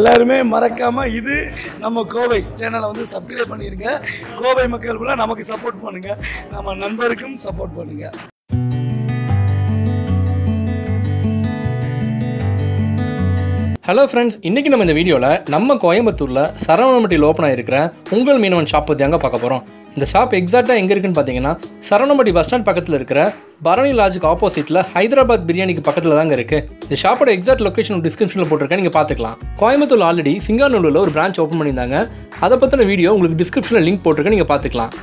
எல்லாருமே மறக்காம இது நம்ம கோவை சேனலை வந்து சப்ஸ்கிரைப் பண்ணிருங்க கோவை மக்கள் கூட நமக்கு சப்போர்ட் பண்ணுங்க நம்ம நண்பருக்கும் சப்போர்ட் பண்ணுங்க ஹலோ ஃப்ரெண்ட்ஸ் இன்றைக்கி நம்ம இந்த வீடியோவில் நம்ம கோயம்புத்தூரில் சரவணம்பட்டியில் ஓப்பன் ஆகிருக்கிற உங்கள் மீனவன் ஷாப் பற்றி அங்கே பார்க்க போகிறோம் இந்த ஷாப் எக்ஸாக்டாக எங்கே இருக்குன்னு பார்த்தீங்கன்னா சரவணம்பட்டி பஸ் ஸ்டாண்ட் பக்கத்தில் இருக்கிற பரணி லாஜுக்கு ஆப்போசிட்டில் ஹைதராபாத் பிரியாணிக்கு பக்கத்தில் தாங்க இருக்குது இந்த ஷாப்போட எக்ஸாக்ட் லொக்கேஷன் டிஸ்கிரிப்ஷனில் போட்டிருக்கேன் நீங்கள் பார்த்துக்கலாம் கோயம்புத்தூர் ஆல்ரெடி சிங்கானூரில் ஒரு பிரான்ச் ஓப்பன் பண்ணியிருந்தாங்க அதை பற்றின வீடியோ உங்களுக்கு டிஸ்கிரிப்ஷனில் லிங்க் போட்டிருக்கேன் நீங்கள் பார்த்துக்கலாம்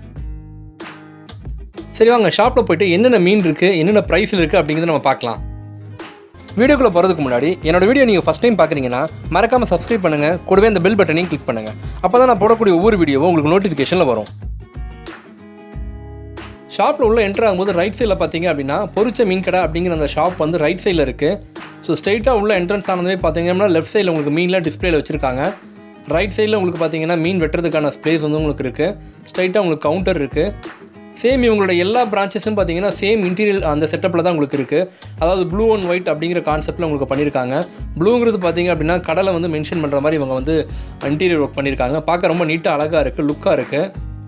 சரி வாங்க ஷாப்பில் போயிட்டு என்னென்ன மீன் இருக்குது என்னென்ன ப்ரைஸில் இருக்குது அப்படிங்கிறத நம்ம பார்க்கலாம் வீடியோக்குள்ளே போகிறதுக்கு முன்னாடி என்னோட வீடியோ நீங்கள் ஃபஸ்ட் டைம் பார்க்குறீங்கன்னா மறக்காமல் சப்ஸ்கிரைப் பண்ணுங்கள் கூடவே அந்த பெல் பட்டனையும் கிளிக் பண்ணுங்கள் அப்போ தான் நான் போடக்கூடிய ஒவ்வொரு வீடியோவும் உங்களுக்கு நோட்டிஃபிகேஷனில் வரும் ஷாப்பில் உள்ள என்ட்ரு ஆகும்போது ரைட் சைடில் பார்த்தீங்க அப்படின்னா பொரிச்ச மீன் கடை அப்படிங்கிற அந்த ஷாப் வந்து ரைட் சைடில் இருக்குது ஸோ ஸ்ட்ரைட்டாக உள்ள என்ட்ரன்ஸ் ஆனதுமே பார்த்தீங்கன்னா லெஃப்ட் சைடில் உங்களுக்கு மீன்லாம் டிஸ்பிளேல வச்சுருக்காங்க ரைட் சைடில் உங்களுக்கு பார்த்தீங்கன்னா மீன் வெட்டுறதுக்கான ஸ்பேஸ் வந்து உங்களுக்கு இருக்குது ஸ்ட்ரைட்டாக உங்களுக்கு கவுண்டர் இருக்குது சேம் இவங்களோட எல்லா பிரான்ச்சஸும் பார்த்தீங்கன்னா சேம் இன்டீரியல் அந்த செட்டப்பில் தான் உங்களுக்கு இருக்குது அதாவது ப்ளூ அண்ட் ஒயிட் அப்படிங்கிற கான்செப்ட்டில் உங்களுக்கு பண்ணியிருக்காங்க ப்ளூங்கிறது பார்த்தீங்க அப்படின்னா கடலை வந்து மென்ஷன் பண்ணுற மாதிரி இவங்க வந்து இன்டீரியர் ஒர்க் பண்ணியிருக்காங்க பார்க்க ரொம்ப நீட்டாக அழகாக இருக்குது லுக்காக இருக்குது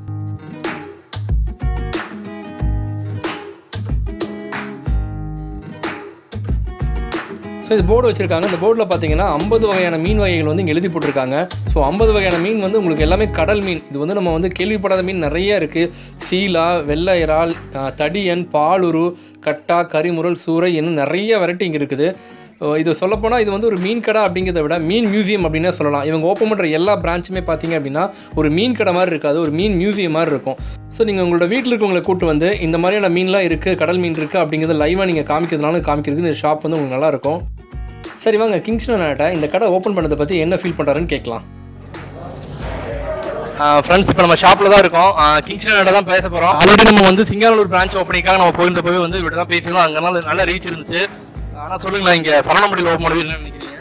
ஸோ இது போர்டு வச்சுருக்காங்க இந்த போர்டில் பார்த்தீங்கன்னா ஐம்பது வகையான மீன் வகைகள் வந்து இங்கே எழுதி போட்டிருக்காங்க ஸோ ஐம்பது வகையான மீன் வந்து உங்களுக்கு எல்லாமே கடல் மீன் இது வந்து நம்ம வந்து கேள்விப்படாத மீன் நிறைய இருக்குது சீலா வெள்ளை இறால் அஹ், தடியன் பாலுரு கட்டா கரிமுரல் சூறை இன்னும் நிறைய வெரைட்டி இங்கே இருக்குது ஸோ இது சொல்லப்போனால் இது வந்து ஒரு மீன் கடை அப்படிங்கிறத விட மீன் மியூசியம் அப்படின்னே சொல்லலாம் இவங்க ஓப்பன் பண்ணுற எல்லா பிரான்ச்சுமே பார்த்தீங்க அப்படின்னா ஒரு மீன் கடை மாதிரி இருக்காது ஒரு மீன் மியூசியம் மாதிரி இருக்கும் ஸோ நீங்கள் உங்களோட வீட்டில் இருக்கவங்களை கூட்டு வந்து இந்த மாதிரியான மீன்லாம் இருக்குது கடல் மீன் இருக்குது அப்படிங்கிறத லைவாக நீங்கள் காமிக்கிறதுனால காமிக்கிறதுக்கு இந்த ஷாப் வந்து உங்களுக்கு நல்லாயிருக்கும் சரி வாங்க கிங்ஸ்டன் அண்ணாட்ட இந்த கடை ஓப்பன் பண்ணதை பற்றி என்ன ஃபீல் பண்ணுறாருன்னு கேட்கலாம் ஃப்ரெண்ட்ஸ் இப்போ நம்ம ஷாப்பில் தான் இருக்கோம் கிங்ஸ்டன் தான் பேச போகிறோம் ஆல்ரெடி நம்ம வந்து சிங்கானூர் பிரான்ச் ஓப்பனிங்காக நம்ம போயிருந்த போய் வந்து இப்படி தான் பேசியிருந்தோம் அங்கெல்லாம் நல்ல ரீச் இருந்துச்சு ஆனால் சொல்லுங்களேன் இங்கே சரணம்படியில் ஓப்பன் பண்ணது என்ன நினைக்கிறீங்க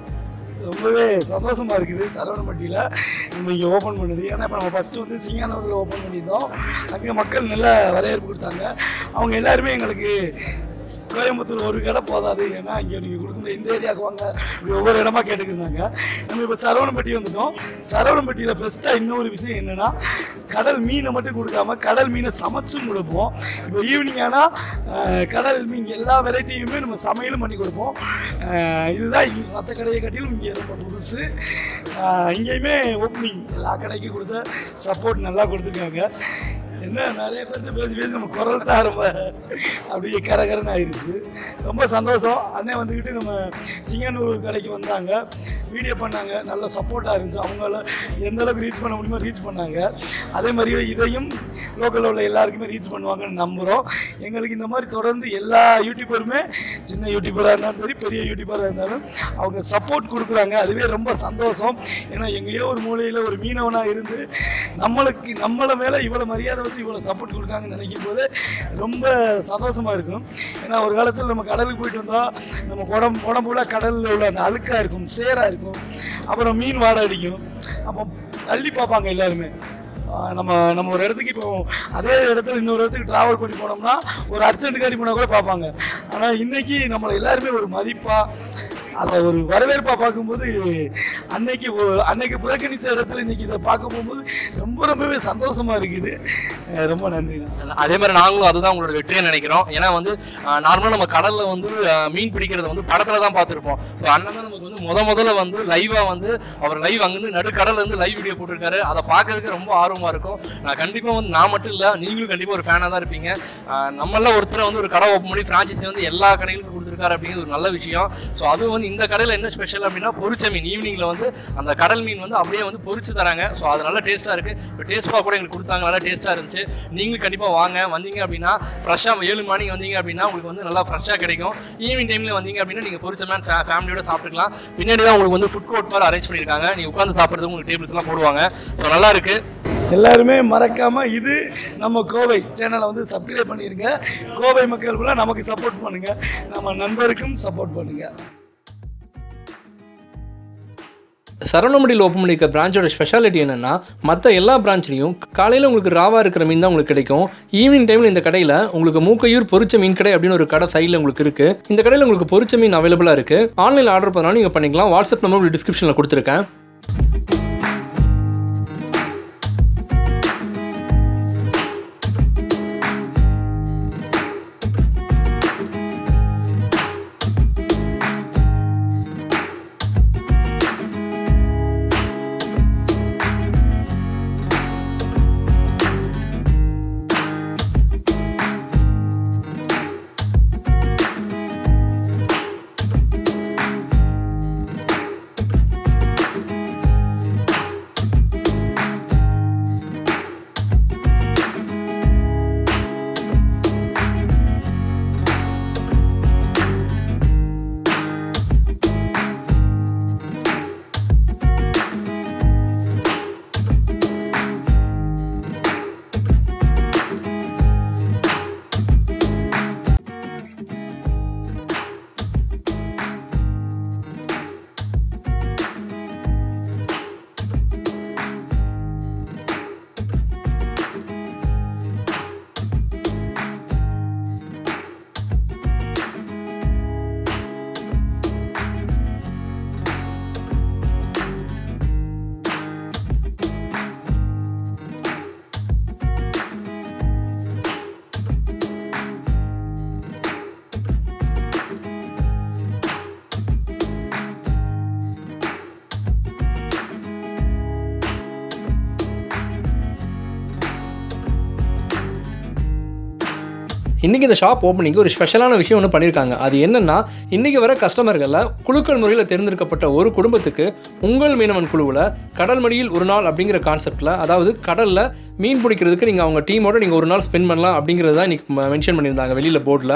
ரொம்பவே சந்தோஷமா இருக்குது சரவணப்பட்டியில் நம்ம இங்கே ஓப்பன் பண்ணுது ஏன்னா இப்போ நம்ம ஃபஸ்ட்டு வந்து சிங்கானூரில் ஓப்பன் பண்ணியிருந்தோம் அங்கே மக்கள் நல்ல வரவேற்பு கொடுத்தாங்க அவங்க எல்லாருமே எங்களுக்கு கோயம்புத்தூர் ஒரு கடை போதாது ஏன்னா இங்கே நீங்கள் கொடுக்குற இந்த ஏரியாவுக்கு வாங்க இப்படி ஒவ்வொரு இடமா கேட்டுக்கிருந்தாங்க நம்ம இப்போ சரவணப்பட்டி வந்துட்டோம் சரவணப்பட்டியில் பெஸ்ட்டாக இன்னொரு விஷயம் என்னென்னா கடல் மீனை மட்டும் கொடுக்காம கடல் மீனை சமைச்சும் கொடுப்போம் இப்போ ஈவினிங் ஆனால் அஹ், கடல் மீன் எல்லா வெரைட்டியுமே நம்ம சமையலும் பண்ணி கொடுப்போம் அஹ், இதுதான் இ- மற்ற கடையை காட்டிலும் இங்கே ரொம்ப புதுசு அஹ், இங்கேயுமே ஓப்பனிங் எல்லா கடைக்கும் கொடுத்த சப்போர்ட் நல்லா கொடுத்துருக்காங்க என்ன நிறைய பேர்கிட்ட பேசி பேசி நம்ம குரல் தான் ரொம்ப அப்படியே கரகரன்னு ஆயிடுச்சு ரொம்ப சந்தோஷம் அண்ணன் வந்துக்கிட்டு நம்ம சிங்கனூர் கடைக்கு வந்தாங்க வீடியோ பண்ணாங்க நல்ல சப்போர்ட்டாக இருந்துச்சு அவங்கள எந்த அளவுக்கு ரீச் பண்ண முடியுமோ ரீச் பண்ணாங்க அதே மாதிரி இதையும் லோக்கலில் உள்ள எல்லாருக்குமே ரீச் பண்ணுவாங்கன்னு நம்புகிறோம் எங்களுக்கு இந்த மாதிரி தொடர்ந்து எல்லா யூடியூபருமே சின்ன யூடியூபராக இருந்தாலும் சரி பெரிய யூடியூபராக இருந்தாலும் அவங்க சப்போர்ட் கொடுக்குறாங்க அதுவே ரொம்ப சந்தோஷம் ஏன்னா எங்கேயோ ஒரு மூலையில் ஒரு மீனவனாக இருந்து நம்மளுக்கு நம்மளை மேலே இவ்வளோ மரியாதை வச்சு இவ்வளோ சப்போர்ட் கொடுக்காங்கன்னு நினைக்கும் போது ரொம்ப சந்தோஷமாக இருக்கும் ஏன்னா ஒரு காலத்தில் நம்ம கடலுக்கு போயிட்டு வந்தால் நம்ம உடம்பு உடம்புல கடலில் உள்ள அந்த அழுக்காக இருக்கும் சேராக இருக்கும் அப்புறம் மீன் வாடை அடிக்கும் அப்போ தள்ளி பார்ப்பாங்க எல்லாருமே ஆஹ் நம்ம நம்ம ஒரு இடத்துக்கு இப்போ அதே இடத்துல இன்னொரு இடத்துக்கு ட்ராவல் பண்ணி போனோம்னா ஒரு அர்ஜென்ட் காரி போனால் கூட பார்ப்பாங்க ஆனால் இன்னைக்கு நம்மளை எல்லாருமே ஒரு மதிப்பாக அதை ஒரு வரவேற்பா பார்க்கும்போது அன்னைக்கு ஒ- அன்னைக்கு புறக்கணிச்ச இடத்துல இன்னைக்கு இதை பார்க்க போகும்போது ரொம்ப ரொம்பவே சந்தோஷமா இருக்குது அஹ் ரொம்ப நன்றிண்ணா அதே மாதிரி நாங்களும் அதுதான் உங்களோட வெற்றியை நினைக்கிறோம் ஏன்னா வந்து நார்மலாக நம்ம கடல்ல வந்து அஹ், மீன் பிடிக்கிறத வந்து படத்துல தான் பார்த்துருப்போம் ஸோ அண்ணன் தான் நமக்கு வந்து முத முதல்ல வந்து லைவா வந்து அவர் லைவ் அங்கிருந்து நடுக்கடல்ல இருந்து லைவ் வீடியோ போட்டிருக்காரு அதை பார்க்கறதுக்கு ரொம்ப ஆர்வமா இருக்கும் நான் கண்டிப்பா வந்து நான் மட்டும் இல்ல நீங்களும் கண்டிப்பா ஒரு ஃபேனா தான் இருப்பீங்க அஹ், நம்மள ஒருத்தர் வந்து ஒரு கடை ஓப்பன் பண்ணி பிரான்ச்சைஸி வந்து எல்லா கடைகளுக்கும் கொடுத்துருக்காரு அப்படிங்கிறது ஒரு நல்ல விஷயம் ஸோ அது வந்து இந்த கடையில் என்ன ஸ்பெஷல் அப்படின்னா பொரிச்ச மீன் ஈவினிங்ல வந்து அந்த கடல் மீன் வந்து அப்படியே வந்து பொரிச்சு தராங்க ஸோ அது நல்ல டேஸ்ட்டாக இருக்கு இப்போ டேஸ்ட் கூட எங்களுக்கு கொடுத்தாங்க நல்லா டேஸ்ட்டாக இருந்துச்சு நீங்களும் கண்டிப்பாக வாங்க வந்தீங்க அப்படின்னா ஃப்ரெஷ்ஷாக ஏழு மணிக்கு வந்தீங்க அப்படின்னா உங்களுக்கு வந்து நல்லா ஃப்ரெஷ்ஷாக கிடைக்கும் ஈவினிங் டைமில் வந்தீங்க அப்படின்னா நீங்கள் பொரிச்ச மேன் ஃபேமிலியோட சாப்பிட்டுக்கலாம் பின்னாடி தான் உங்களுக்கு வந்து ஃபுட் கோர்ட் மாதிரி அரேஞ்ச் பண்ணியிருக்காங்க நீங்கள் உட்காந்து சாப்பிட்றதுக்கு உங்களுக்கு டேபிள்ஸ் எல்லாம் போடுவாங்க ஸோ நல்லா இருக்கு எல்லாருமே மறக்காம இது நம்ம கோவை சேனலை வந்து சப்ஸ்கிரைப் பண்ணிருங்க கோவை மக்கள் கூட நமக்கு சப்போர்ட் பண்ணுங்க நம்ம நண்பருக்கும் சப்போர்ட் பண்ணுங்க சரவணமடியில் ஓப்பன் பண்ணிக்க பிரான்ச்சோட ஸ்பெஷாலிட்டி என்னென்னா மற்ற எல்லா பிரான்ச்லேயும் காலையில் உங்களுக்கு ராவாக இருக்கிற மீன் தான் உங்களுக்கு கிடைக்கும் ஈவினிங் டைமில் இந்த கடையில் உங்களுக்கு மூக்கையூர் பொரிச்ச மீன் கடை அப்படின்னு ஒரு கடை சைடில் உங்களுக்கு இருக்குது இந்த கடையில் உங்களுக்கு பொரிச்ச மீன் அவைலபிளாக இருக்குது ஆன்லைனில் ஆர்டர் பண்ணாலும் நீங்கள் பண்ணிக்கலாம் வாட்ஸ்அப் நம்பர் உங்களுக்கு டிஸ்கிரிப்ஷனில் கொடுத்துருக்கேன் இன்றைக்கி இந்த ஷாப் ஓப்பனிங்கு ஒரு ஸ்பெஷலான விஷயம் ஒன்று பண்ணியிருக்காங்க அது என்னென்னா இன்றைக்கி வர கஸ்டமர்களில் குழுக்கள் முறையில் தேர்ந்தெடுக்கப்பட்ட ஒரு குடும்பத்துக்கு உங்கள் மீனவன் குழுவில் கடல் மடியில் ஒரு நாள் அப்படிங்கிற கான்செப்ட்டில் அதாவது கடலில் மீன் பிடிக்கிறதுக்கு நீங்கள் அவங்க டீமோட நீங்கள் ஒரு நாள் ஸ்பெண்ட் பண்ணலாம் அப்படிங்கிறது தான் இன்றைக்கி மென்ஷன் பண்ணியிருந்தாங்க வெளியில் போர்டில்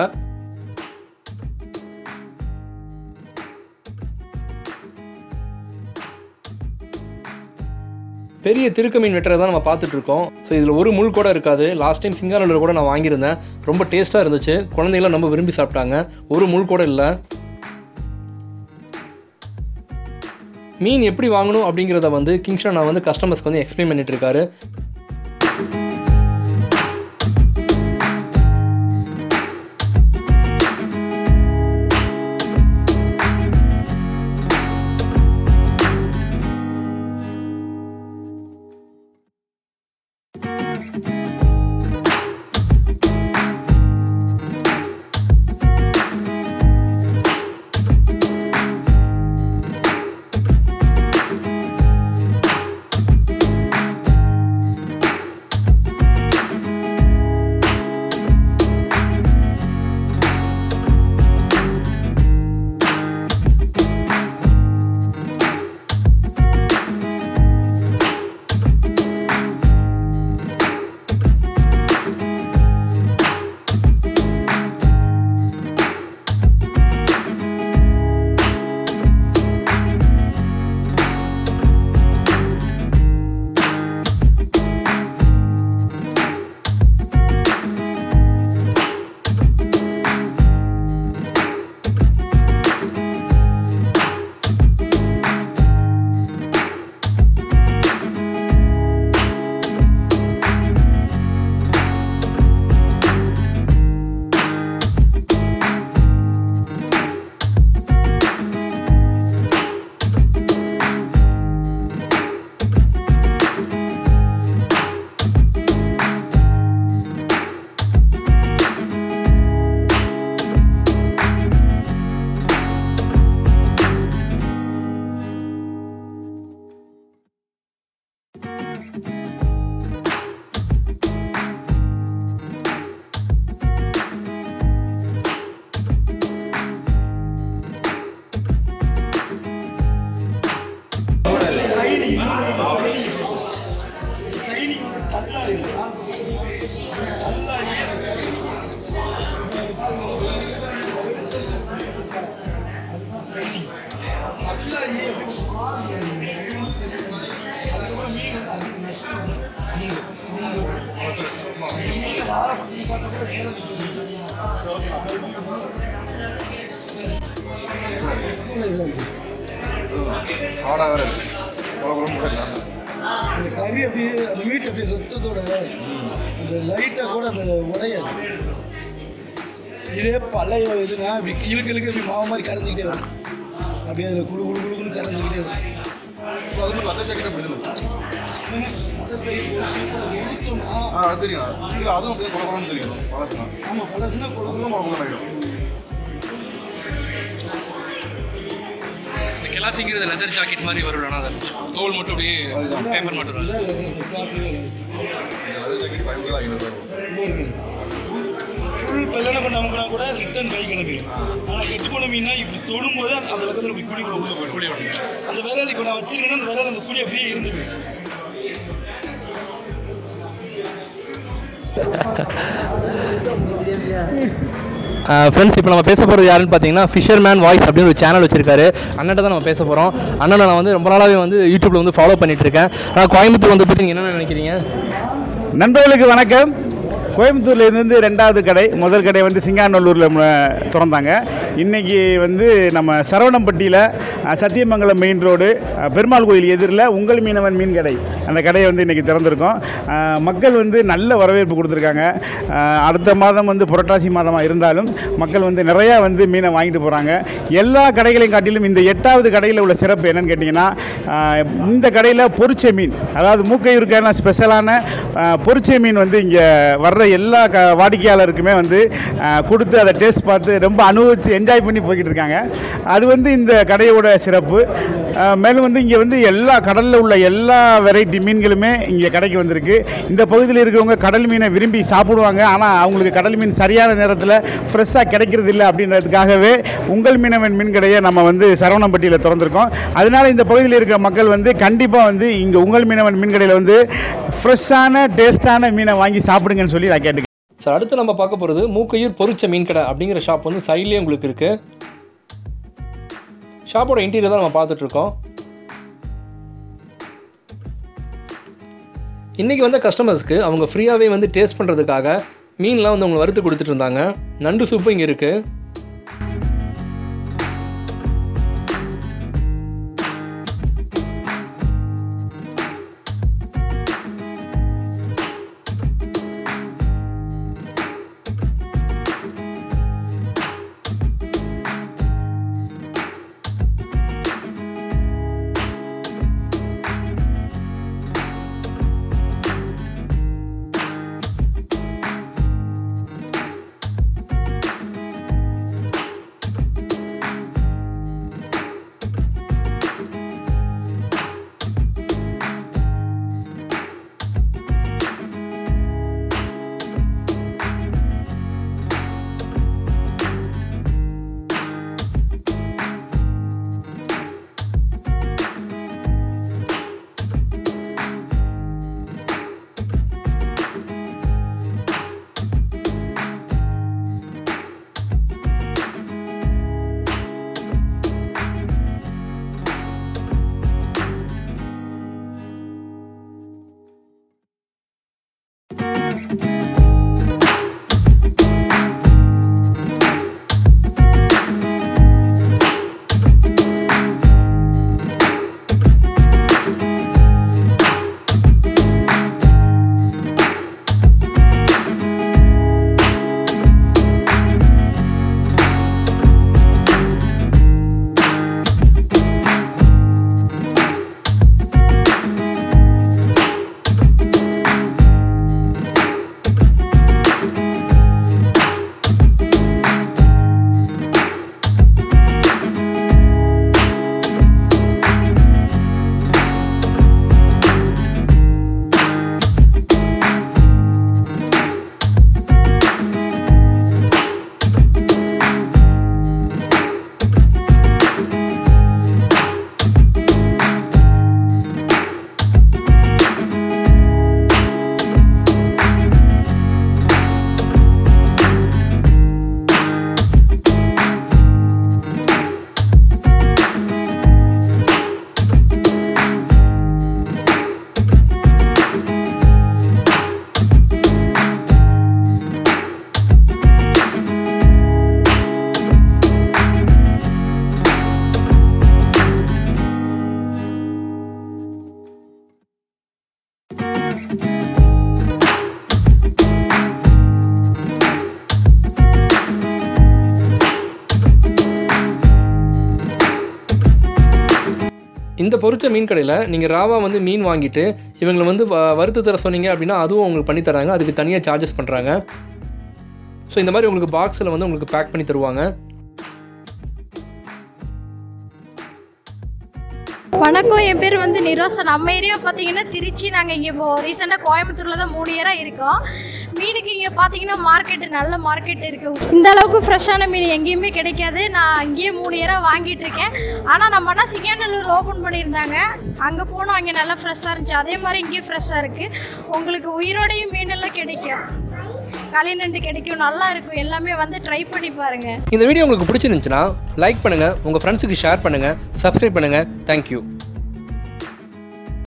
பெரிய திருக்க மீன் வெட்டுறதை தான் நம்ம பார்த்துட்டு இருக்கோம் ஸோ இதில் ஒரு முள் கூட இருக்காது லாஸ்ட் டைம் சிங்காரில் கூட நான் வாங்கியிருந்தேன் ரொம்ப டேஸ்ட்டாக இருந்துச்சு குழந்தைங்களாம் ரொம்ப விரும்பி சாப்பிட்டாங்க ஒரு முள் கூட இல்லை மீன் எப்படி வாங்கணும் அப்படிங்கிறத வந்து கிங்ஸ்டா நான் வந்து கஸ்டமர்ஸ்க்கு வந்து எக்ஸ்பிளைன் பண்ணிட்டு இருக்காரு சைனிங் வந்து டல்லா இருக்கு டல்லா இருக்கு அதுதான் சைனிங் டல்லா இருக்கு அதுக்கப்புறம் மீன் வந்து அதிக நஷ்டம் மீன் வாழை பற்றி பார்த்தா கூட வேற சாடா வேற இருக்கு குழம்பு போட்டுக்கலாம் அந்த கறி அப்படியே அந்த மீட் அப்படியே ரத்தத்தோட அந்த லைட்டாக கூட அந்த உடையாது இதே பழைய இதுனா இப்படி கீழே கீழுக்கு இப்படி மாவு மாதிரி கரைஞ்சிக்கிட்டே வரும் அப்படியே அதில் குழு குழு குழுன்னு கரைஞ்சிக்கிட்டே வரும் அது மட்டும் அந்த ஜாக்கெட் அப்படி இல்லை அதை சரி ஒரு சூப்பர் முடிச்சோம்னா ஆ அது தெரியும் இல்லை அதுவும் அப்படியே குழம்பு தெரியும் பழசுனா ஆமாம் பழசுனா குழம்பு அதுவும் குழம்பு ஆகிடும் இந்த கிளாத்திங்கிறது லெதர் ஜாக்கெட் மாதிரி வரும் அது தோல் மட்டும் அப்படியே அதுதான். பேப்பர் மட்டும் வரும் இதான் leather, cloth தான் leather. இந்த லெதர் ஜாக்கெட் ஃபைவ் கிலோ ஐநூறுரூவா ஃபுல் பெல்லனை கொண்டு அமுக்கினா கூட ரிட்டர்ன் கை கிளம்பிடும் ஆனால் கெட்டு போன மீனா இப்படி தொடும்போது அந்த அந்த பக்கத்தில் இப்படி குழி உள்ள போயிடும் புளி வரும் அந்த விரல் இப்போ நான் வச்சிருக்கேன்னா அந்த விரல் அந்த குழி அப்படியே இருந்தது ஃப்ரெண்ட்ஸ் இப்போ நம்ம பேச போகிறது யாருன்னு பார்த்தீங்கன்னா ஃபிஷர்மேன் வாய்ஸ் அப்படின்னு ஒரு சேனல் வச்சிருக்காரு அண்ணன் தான் நம்ம பேச போகிறோம் அண்ணனை நான் வந்து ரொம்ப நாளாகவே வந்து யூடியூப்ல வந்து ஃபாலோ பண்ணிட்டு இருக்கேன் நான் கோயம்புத்தூர் வந்து பற்றி நீங்கள் என்ன நினைக்கிறீங்க நண்பர்களுக்கு வணக்கம் கோயம்புத்தூர்ல இருந்து ரெண்டாவது கடை முதல் கடை வந்து சிங்காநல்லூரில் திறந்தாங்க இன்றைக்கி வந்து நம்ம சரவணம்பட்டியில் அஹ், சத்தியமங்கலம் மெயின் ரோடு அஹ், பெருமாள் கோயில் எதிரில் உங்கள் மீனவன் மீன் கடை அந்த கடையை வந்து இன்றைக்கி திறந்திருக்கோம் அஹ், மக்கள் வந்து நல்ல வரவேற்பு கொடுத்துருக்காங்க அஹ், அடுத்த மாதம் வந்து புரட்டாசி மாதமாக இருந்தாலும் மக்கள் வந்து நிறையா வந்து மீனை வாங்கிட்டு போகிறாங்க எல்லா கடைகளையும் காட்டிலும் இந்த எட்டாவது கடையில் உள்ள சிறப்பு என்னன்னு கேட்டிங்கன்னா அஹ், இந்த கடையில் பொரிச்ச மீன் அதாவது மூக்கையூருக்கான ஸ்பெஷலான அஹ், பொரிச்ச மீன் வந்து இங்கே வர்ற எல்லா க வாடிக்கையாளருக்குமே வந்து அஹ், கொடுத்து அதை டேஸ்ட் பார்த்து ரொம்ப அனுபவித்து என்ஜாய் பண்ணி போய்கிட்டு இருக்காங்க அது வந்து இந்த கடையோட சிறப்பு அஹ், மேலும் வந்து இங்கே வந்து எல்லா கடலில் உள்ள எல்லா வெரைட்டி மீன்களுமே இங்கே கடைக்கு வந்திருக்கு இந்த பகுதியில் இருக்கிறவங்க கடல் மீனை விரும்பி சாப்பிடுவாங்க ஆனால் அவங்களுக்கு கடல் மீன் சரியான நேரத்தில் ஃப்ரெஷ்ஷாக கிடைக்கிறது இல்லை அப்படின்றதுக்காகவே உங்கள் மீனவன் மீன் கடையை நம்ம வந்து சரவணம்பட்டியில் திறந்திருக்கோம் அதனால இந்த பகுதியில் இருக்கிற மக்கள் வந்து கண்டிப்பாக வந்து இங்கே உங்கள் மீனவன் மீன் கடையில் வந்து ஃப்ரெஷ்ஷான டேஸ்டான மீனை வாங்கி சாப்பிடுங்கன்னு சொல்லி நான் கேட்டுக்கிறேன் சார் அடுத்து நம்ம பார்க்க போகிறது மூக்கையூர் பொரிச்ச மீன் கடை அப்படிங்கிற ஷாப் வந்து சைட்லேயே உங்களுக்கு இருக்கு ஷாப்போட இன்டீரியர் தான் நம்ம பார்த்துட்டு இருக்கோம் இன்னைக்கு வந்த கஸ்டமர்ஸ்க்கு அவங்க ஃப்ரீயாகவே வந்து டேஸ்ட் பண்ணுறதுக்காக மீன்லாம் வந்து அவங்க வறுத்து கொடுத்துட்டு இருந்தாங்க நண்டு சூப்பு இங்கே இருக்குது இந்த பொரிச்ச மீன் கடையில் நீங்கள் ராவா வந்து மீன் வாங்கிட்டு இவங்களை வந்து வ- வறுத்து தர சொன்னீங்க அப்படின்னா அதுவும் உங்களுக்கு பண்ணி தராங்க அதுக்கு தனியாக சார்ஜஸ் பண்ணுறாங்க ஸோ இந்த மாதிரி உங்களுக்கு பாக்ஸில் வந்து உங்களுக்கு பேக் பண்ணி தருவாங்க வணக்கம் என் பேர் வந்து நிரோசா நம்ம ஏரியா பார்த்தீங்கன்னா திருச்சி நாங்கள் இங்கே இப்போ ரீசெண்டாக கோயம்புத்தூரில் தான் மூணு இயராக இருக்கோம் மீனுக்கு இங்கே பார்த்தீங்கன்னா மார்க்கெட்டு நல்ல மார்க்கெட் இருக்குது இந்த அளவுக்கு ஃப்ரெஷ்ஷான மீன் எங்கேயுமே கிடைக்காது நான் இங்கேயே மூணு இயராக வாங்கிட்டு இருக்கேன் ஆனால் நம்ம அண்ணா சிங்காநல்லூர் ஓப்பன் பண்ணியிருந்தாங்க அங்கே போனோம் அங்கே நல்லா ஃப்ரெஷ்ஷாக இருந்துச்சு அதே மாதிரி இங்கேயும் ஃப்ரெஷ்ஷாக இருக்குது உங்களுக்கு உயிரோடையும் மீனெல்லாம் கிடைக்கும் களிநண்டு கிடைக்கும் நல்லா இருக்கும் எல்லாமே வந்து ட்ரை பண்ணி பாருங்கள் இந்த வீடியோ உங்களுக்கு பிடிச்சிருந்துச்சுன்னா லைக் பண்ணுங்கள் உங்கள் ஃப்ரெண்ட்ஸுக்கு ஷேர் பண்ணுங்கள் சப்ஸ்கிரைப் பண்ணுங்கள் தேங்க்யூ